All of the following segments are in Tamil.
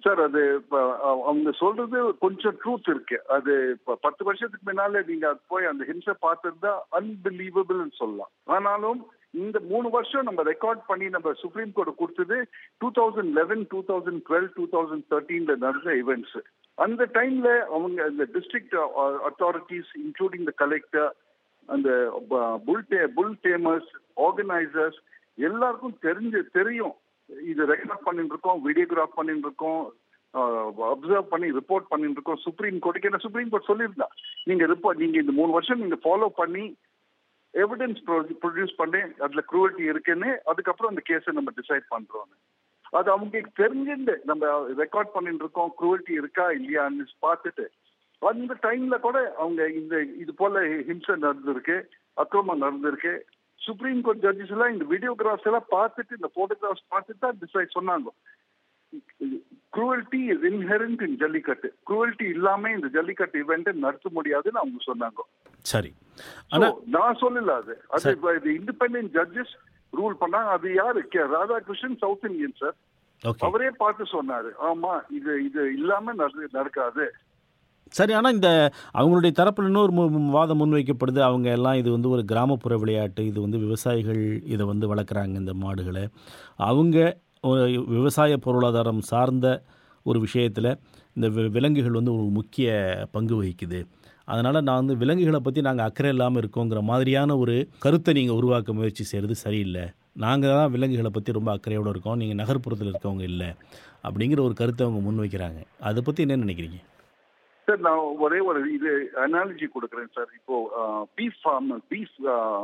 சார் அது இப்ப அவ- அவங்க சொல்றது கொஞ்சம் ட்ரூத் இருக்கு அது இப்ப பத்து வருஷத்துக்கு முன்னால நீங்க அது போய் அந்த ஹிம்சை பார்த்திருந்தா அன்பிலீவபிள்னு சொல்லலாம் ஆனாலும் இந்த மூணு வருஷம் நம்ம ரெக்கார்ட் பண்ணி நம்ம சுப்ரீம் கோர்ட் கொடுத்தது two thousand eleven two thousand twelve two thousand தேர்ட்டீன்ல நடந்த இவெண்ட்ஸ் அந்த டைம்ல அவங்க இந்த district authorities including the collector அந்த புல் டே புல் டேமர்ஸ் ஆர்கனைசர்ஸ் எல்லாருக்கும் தெரிஞ்சு தெரியும் இது ரெக்கார்ட் பண்ணிட்டு இருக்கோம் வீடியோகிராஃப் பண்ணிட்டு இருக்கோம் அப்சர்வ் பண்ணி ரிப்போர்ட் பண்ணிட்டு இருக்கோம் சுப்ரீம் கோர்ட்டுக்கு என்ன சுப்ரீம் கோர்ட் சொல்லியிருந்தா நீங்க ரிப்போர்ட் நீங்க இந்த மூணு வருஷம் நீங்க ஃபாலோ பண்ணி எவிடன்ஸ் ப்ரொடியூஸ் பண்ணி அதுல குரூவல்ட்டி இருக்குன்னு அதுக்கப்புறம் அந்த கேஸை நம்ம டிசைட் பண்றோம் அது அவங்களுக்கு தெரிஞ்சுட்டு நம்ம ரெக்கார்ட் பண்ணிட்டு இருக்கோம் குரூவல்ட்டி இருக்கா இல்லையான்னு பார்த்துட்டு அந்த டைம்ல கூட அவங்க இந்த இது போல ஹிம்சை நடந்திருக்கு அக்கிரமம் நடந்திருக்கு சுப்ரீம் கோர்ட் ஜட்ஜஸ் எல்லாம் இந்த வீடியோகிராஃப்ஸ் எல்லாம் பார்த்துட்டு இந்த போட்டோகிராஃப்ஸ் பார்த்துட்டு தான் டிசைட் சொன்னாங்க cruelty is inherent in Jallikattu cruelty இல்லாம இந்த ஜல்லிக்கட்டு இவெண்ட் நடத்த முடியாதுன்னு அவங்க சொன்னாங்க சரி So, ஆனா நான் சொல்லல அது அது இண்டிபெண்டன்ட் ஜட்ஜஸ் ரூல் பண்ணாங்க அது யாரு K- Radhakrishnan South Indian sir okay அவரே பார்த்து சொன்னாரு ஆமா இது இது இல்லாம நடந்து- நடக்காது சரி ஆனால் இந்த அவங்களுடைய தரப்பில் இன்னொரு மு- மு- வாதம் முன்வைக்கப்படுது அவங்க எல்லாம் இது வந்து ஒரு கிராமப்புற விளையாட்டு இது வந்து விவசாயிகள் இதை வந்து வளர்க்குறாங்க இந்த மாடுகளை அவங்க ஒரு விவசாய பொருளாதாரம் சார்ந்த ஒரு விஷயத்தில் இந்த வி- விலங்குகள் வந்து ஒரு முக்கிய பங்கு வகிக்குது அதனால் நான் வந்து விலங்குகளை பற்றி நாங்கள் அக்கறை இல்லாமல் இருக்கோங்கிற மாதிரியான ஒரு கருத்தை நீங்கள் உருவாக்க முயற்சி செய்கிறது சரியில்லை நாங்கள் தான் விலங்குகளை பற்றி ரொம்ப அக்கறையோடு இருக்கோம் நீங்கள் நகர்ப்புறத்தில் இருக்கவங்க இல்லை அப்படிங்கிற ஒரு கருத்தை அவங்க முன்வைக்கிறாங்க அதை பற்றி என்ன நினைக்கிறீங்க சார் நான் ஒரே ஒரு இது அனாலஜி கொடுக்குறேன் சார் இப்போ பீஃப் ஃபார்ம் பீஃப்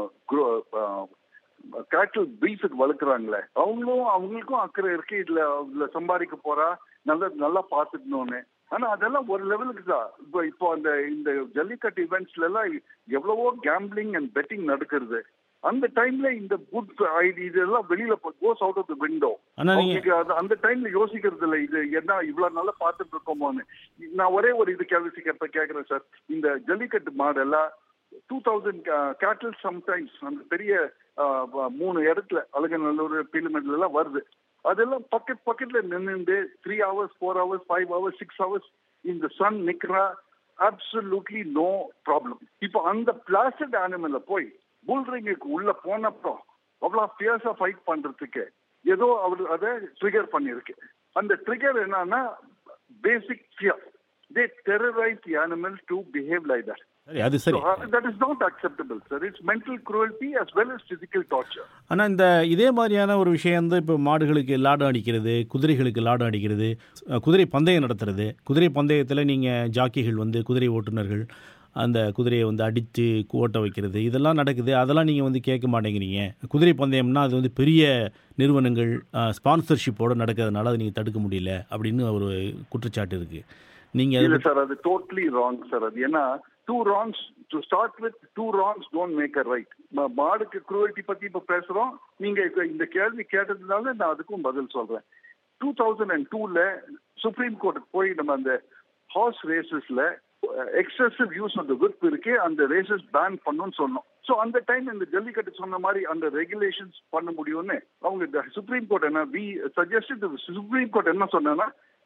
கேட்டில் பீஃபுக்கு வளர்க்குறாங்களே அவங்களும் அவங்களுக்கும் அக்கறை இருக்கு இதுல இதுல சம்பாதிக்க போறா நல்லா நல்லா பார்த்துக்கணும்னு ஆனா அதெல்லாம் ஒரு லெவலுக்கு தான் இப்போ இப்போ அந்த இந்த ஜல்லிக்கட்டு இவெண்ட்ஸ்ல எல்லாம் எவ்வளவோ கேம்பிளிங் அண்ட் பெட்டிங் நடக்கிறது அந்த டைம்ல இந்த குட் இதெல்லாம் வெளியில goes out of the window ஆனா நீங்க அவங்களுக்கு அது அந்த டைம்ல யோசிக்கிறது இல்ல இது என்ன இவ்வளவு நல்லா பார்த்துட்டு இருக்கோமோன்னு நான் ஒரே ஒரு இது கேள்வி கேட்ப கேட்கிறேன் சார் இந்த ஜல்லிக்கட்டு மாடெல்லாம் டூ தௌசண்ட் கேட்டில் சம்டைம்ஸ் அந்த பெரிய ஆஹ், வ- மூணு இடத்துல அழகநல்லூர் பீலிமெண்ட்ல எல்லாம் வருது அதெல்லாம் பக்கெட் பக்கெட்ல நின்னுண்டு three hours four hours five hours six hours இந்த சன் நிக்கிறா அப்சல்யூட்லி நோ ப்ராப்ளம் இப்போ அந்த பிளாஸ்டிக் அனிமல்ல போய் புல்ரிங்குக்கு உள்ள போனப்போ அவ்வளவு ஃபியர்ஸா ஃபைட் பண்றதுக்கு ஏதோ அவர் அதை ட்ரிகர் பண்ணிருக்கு அந்த ட்ரிகர் என்னன்னா basic fear they terrorise the animal to behave like that சரி அது சரி that is not acceptable sir it's mental cruelty as well as physical torture ஆனால் இந்த இதே மாதிரியான ஒரு விஷயம் வந்து இப்போ மாடுகளுக்கு லாடம் அடிக்கிறது குதிரைகளுக்கு லாடம் அடிக்கிறது அஹ், குதிரை பந்தயம் நடத்துறது குதிரை பந்தயத்தில் நீங்கள் ஜாக்கிகள் வந்து குதிரை ஓட்டுநர்கள் அந்த குதிரையை வந்து அடித்து ஓட்ட வைக்கிறது இதெல்லாம் நடக்குது அதெல்லாம் நீங்கள் வந்து கேட்க மாட்டேங்கிறீங்க குதிரை பந்தயம்னா அது வந்து பெரிய நிறுவனங்கள் ஸ்பான்சர்ஷிப்போடு நடக்கிறதுனால அதை நீங்கள் தடுக்க முடியல அப்படின்னு ஒரு குற்றச்சாட்டு இருக்குது நீங்கள் இல்ல அதை சார் அது டோட்டலி ராங் சார் அது ஏன்னா two wrongs to start with two wrongs don't make a right மாடுக்கு குரூவல்ட்டி பத்தி இப்ப பேசுறோம் நீங்க இப்ப இந்த கேள்வி கேட்டதுனால நான் அதுக்கும் பதில் சொல்றேன் டூ தௌசண்ட் அண்ட் டூல சுப்ரீம் கோர்ட்டுக்கு போய் நம்ம அந்த ஹார்ஸ் ரேசஸ்ல excessive use of the whip இருக்கு அந்த ரேசஸ் பேன் பண்ணணும்னு சொன்னோம் ஸோ அந்த டைம் இந்த ஜல்லிக்கட்டு சொன்ன மாதிரி அந்த ரெகுலேஷன்ஸ் பண்ண முடியும்னு அவங்க சுப்ரீம் கோர்ட் என்ன வி சஜஸ்ட் சுப்ரீம் கோர்ட் என்ன சொன்னா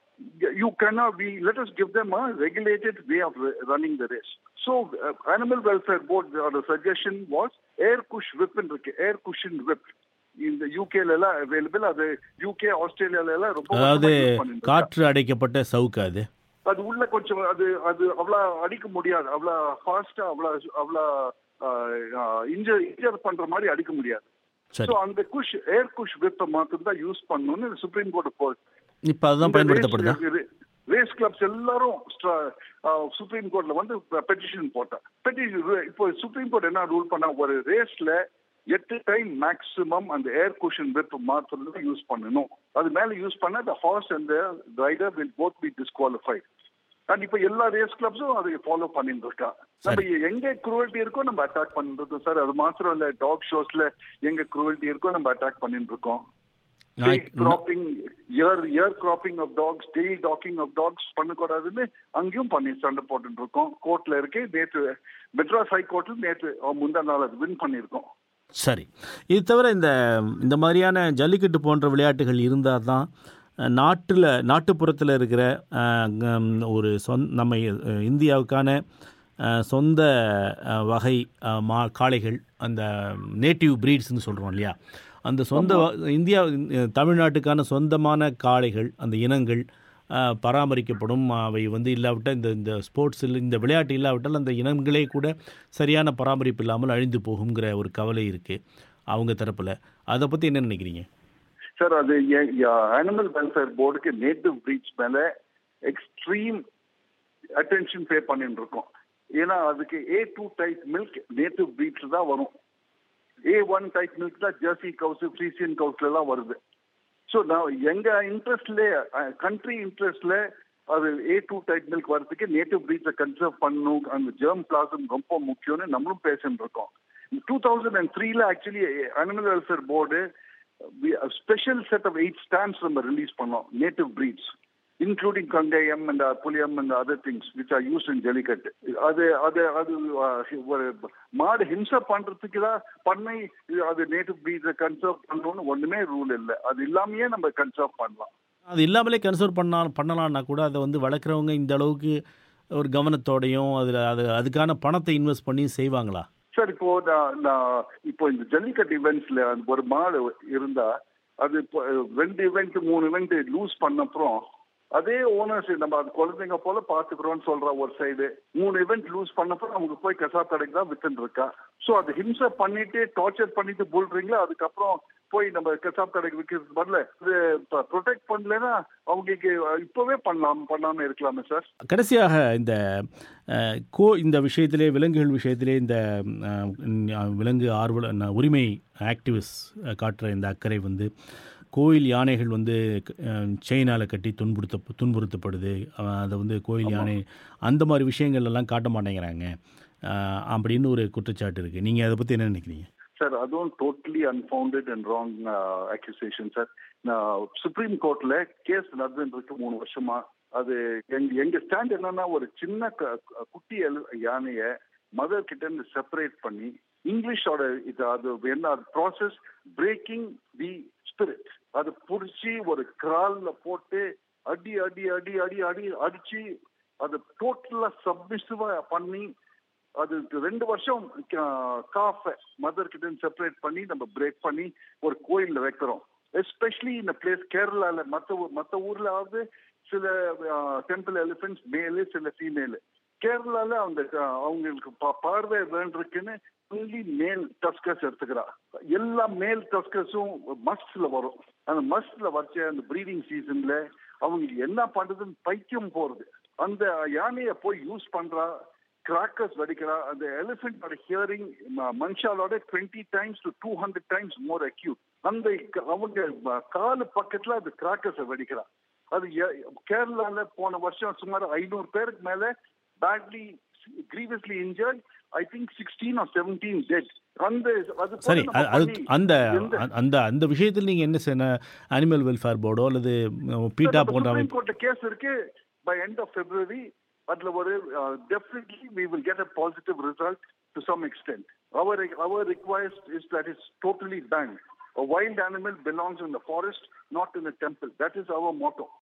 you cannot be let us give them a regulated way of r- running the race so uh, animal welfare board or the suggestion was air cush whip ன்னு இருக்கு air cushion whip இந்த யூகேல எல்லாம் அவைலபிள் அது யூகே ஆஸ்திரேலியால எல்லாம் ரொம்ப அதாவது வருஷமா use பண்ணிட்டு இருக்காங்க. காற்று அடைக்கப்பட்ட சவுக்கு அது அது உள்ள கொஞ்சம் அது அது அவ்வளவு அடிக்க முடியாது அவ்வளவு ஃபாஸ்டா அவ்வளவு அவ்வளவு இன்ஜர் இன்ஜர் பண்ற மாதிரி அடிக்க முடியாது சரி ஸோ அந்த குஷ் ஏர் குஷ் விப்பை மாத்திரம் தான் யூஸ் பண்ணணும்னு சுப்ரீம் கோர்ட் போகுது இப்போ அதுதான் பயன்படுத்தப்படுதா ரேஸ் கிளப்ஸ் எல்லாரும் சுப்ரீம் கோர்ட்ல வந்து பெட்டிஷன் போட்டேன் பெட்டிஷன் இப்போ சுப்ரீம் கோர்ட் என்ன ரூல் பண்ணா ஒரு ரேஸ்ல எட்டு டைம் மேக்ஸிமம் அந்த ஏர் குஷன் விப் மாத்திரம் யூஸ் பண்ணணும் அது மேல யூஸ் பண்ணா the horse and rider will both be disqualified and இப்போ எல்லா ரேஸ் கிளப்ஸும் அதை ஃபாலோ பண்ணிட்டு இருக்கா நம்ம எங்க குரூவல்ட்டி இருக்கோ நம்ம அட்டாக் பண்ணிட்டு இருக்கோம் சார் அது மாத்திரம் இல்ல டாக் ஷோஸ்ல எங்க குரூவல்ட்டி இருக்கோ நம்ம அட்டாக் பண்ணிட்டு இருக்கோம் நான் cropping ear ear cropping of dogs tail docking of dogs பண்ணக்கூடாதுன்னு அங்கேயும் பண்ணி சண்டை போட்டுட்டு இருக்கோம் கோர்ட்ல இருக்கு நேற்று மெட்ராஸ் ஹை கோர்ட்ல நேற்று அஹ், முந்தா நாள் அது வின் பண்ணியிருக்கோம் சரி இது தவிர இந்த இந்த மாதிரியான ஜல்லிக்கட்டு போன்ற விளையாட்டுகள் இருந்தால் தான் நாட்டில் நாட்டுப்புறத்தில் இருக்கிற அஹ், ம், ஒரு சொந் நம்ம அஹ், இந்தியாவுக்கான அஹ், சொந்த அஹ், வகை அஹ், மா காளைகள் அந்த நேட்டிவ் ப்ரீட்ஸ்னு சொல்கிறோம் இல்லையா அந்த சொந்த வ- இந்தியா அஹ், தமிழ்நாட்டுக்கான சொந்தமான காளைகள் அந்த இனங்கள் அஹ், பராமரிக்கப்படும் அவை வந்து இல்லாவிட்டால் இந்த இந்த ஸ்போர்ட்ஸில் இந்த விளையாட்டு இல்லாவிட்டால் அந்த இனங்களே கூட சரியான பராமரிப்பு இல்லாமல் அழிந்து போகுங்கிற ஒரு கவலை இருக்குது அவங்க தரப்பில் அதை பற்றி என்ன நினைக்கிறீங்க சார் அது அனிமல் வெல்ஃபேர் போர்டுக்கு நேட்டிவ் பிரீட்ஸ் மேல எக்ஸ்ட்ரீம் அட்டென்ஷன் பே பண்ணிட்டு இருக்கோம் ஏன்னா அதுக்கு A two type milk native breeds தான் வரும் ஏ ஒன் டைப் மில்க் தான் ஜெர்சி கவுஸ் ஃப்ரீசியன் கவுஸ்ல எல்லாம் வருது ஸோ நான் எங்க இன்ட்ரெஸ்ட்ல கண்ட்ரி இன்ட்ரெஸ்ட்ல அது ஏ டூ டைப் மில்க் வரதுக்கு நேட்டிவ் பிரீட்ஸை கன்சர்வ் பண்ணணும் அந்த ஜெர்ம் பிளாசம் ரொம்ப முக்கியம்னு நம்மளும் பேசிட்டு இருக்கோம் டூ தௌசண்ட் அண்ட் த்ரீல actually animal welfare board special set of eight stamps நம்ம ரிலீஸ் பண்ணோம் native breeds including Kangayam and Puliyam and other things which are use in Jallikattu அது அது அது அஹ், ஒரு மாடு ஹிம்சை பண்றதுக்கு தான் பண்ணை இது அது நேட்டிவ் பிரீட்ஸை கன்சர்வ் பண்ணணும்னு ஒண்ணுமே ரூல் இல்லை அது இல்லாமயே நம்ம கன்சர்வ் பண்ணலாம் அது இல்லாமலே கன்சர்வ் பண்ணா பண்ணலான்னா கூட அதை வந்து வளர்க்குறவங்க இந்த அளவுக்கு ஒரு கவனத்தோடையும் அதில் அது அதுக்கான பணத்தை இன்வெஸ்ட் பண்ணி செய்வாங்களா சார் இப்போ நான் நான் இப்போ இந்த ஜல்லிக்கட்டு இவெண்ட்ஸ்ல ஒரு மாடு இருந்தா அது இப்போ ரெண்டு இவெண்ட் மூணு இவெண்ட் லூஸ் பண்ண அப்புறம் அதே ஓனர்ஸ் நம்ம அது குழந்தைங்க போல பாத்துக்கிறோம்னு சொல்ற ஒரு சைடு மூணு இவெண்ட் லூஸ் பண்ணப்போ அவங்க போய் கசாப் கடைக்கு தான் வித்துட்டு இருக்கா ஸோ அது ஹிம்சை பண்ணிட்டு டார்ச்சர் பண்ணிட்டு புல்றீங்களா அதுக்கப்புறம் போய் நம்ம கசாப் கடைக்கு விற்கிறது வரல இது ப்ரொடெக்ட் பண்ணலன்னா அவங்களுக்கு இப்பவே பண்ணலாம் பண்ணாம இருக்கலாமே சார் கடைசியாக இந்த அஹ், கோ இந்த விஷயத்திலே விலங்குகள் விஷயத்திலே இந்த அஹ், ந- விலங்கு ஆர்வல ந- உரிமை ஆக்டிவிஸ்ட் காட்டுற இந்த அக்கறை வந்து கோயில் யானைகள் வந்து செயினால் கட்டி துன்புறுத்த துன்புறுத்தப்படுது அஹ், அதை வந்து கோயில் யானை அந்த மாதிரி விஷயங்கள் எல்லாம் காட்ட மாட்டேங்கிறாங்க அஹ், அப்படின்னு ஒரு குற்றச்சாட்டு இருக்குது நீங்கள் அதை பற்றி என்ன நினைக்கிறீங்க சார் அதுவும் totally unfounded and wrong accusation sir நான் சுப்ரீம் கோர்ட்ல கேஸ் நடந்துட்டு இருக்கு மூணு வருஷமா அது எங்க எங்க ஸ்டாண்ட் என்னன்னா ஒரு சின்ன க- க- குட்டி எல்- யானைய மதர் கிட்ட இருந்து செப்பரேட் பண்ணி இங்கிலீஷோட இது அது என்ன ப்ராசஸ் பிரேக்கிங் தி ஸ்பிரிட் அது புடிச்சு ஒரு கிரால்ல போட்டு அடி அடி அடி அடி அடி அடிச்சு அது டோட்டலா சப்மிசிவா பண்ணி அது ரெண்டு வருஷம் காஃப மதர் கிட்ட செப்பரேட் பண்ணி நம்ம பிரேக் பண்ணி ஒரு கோயில்ல வைக்கிறோம் எஸ்பெஷலி இந்த பிளேஸ் கேரளால மத்த ஊ- மத்த ஊர்லாவது சில டெம்பிள் எலிஃபென்ட்ஸ் மேலு சில ஃபீமேலு கேரளால அந்த அஹ், அவங்களுக்கு பா- பார்வை வேண்டிருக்குன்னு ஒன்லி மேல் டஸ்கஸ் எடுத்துக்கிறா எல்லா மேல் டஸ்கஸும் மஸ்ட்ல வரும் அந்த மஸ்ட்ல வச்ச அந்த ப்ரீடிங் சீசன்ல அவங்களுக்கு என்ன பண்றதுன்னு பைத்தியம் போறது அந்த யானையை போய் யூஸ் பண்றா கிராக்கர்ஸ் வெடிக்கிறா அந்த எலிஃபென்டோட ஹியரிங் மனுஷாலோட twenty times to two hundred times more acute அந்த க- அவங்க ம- காலு பக்கத்துல அது கிராக்கர்ஸ் வெடிக்கிறா அது எ- கேரளால போன வருஷம் சுமார் ஐநூறு பேருக்கு மேல badly grievously injured I think sixteen or seventeen dead அந்த அது போல சரி நம்ம அ- அது பண்ணி அந்த எந்த- அ- அந்த அந்த விஷயத்தில் நீங்கள் என்ன செய்யணும் அனிமல் வெல்ஃபேர் போர்டோ அல்லது பீட்டா போன்ற சுப்ரீம் அமைப்பு கோர்ட்ல கேஸ் இருக்கு பை எண்ட் ஆஃப் பிப்ரவரி அதுல ஒரு definitely we will get a positive result to some extent our our request is that it's totally banned a wild animal belongs in the forest not in a temple that is our motto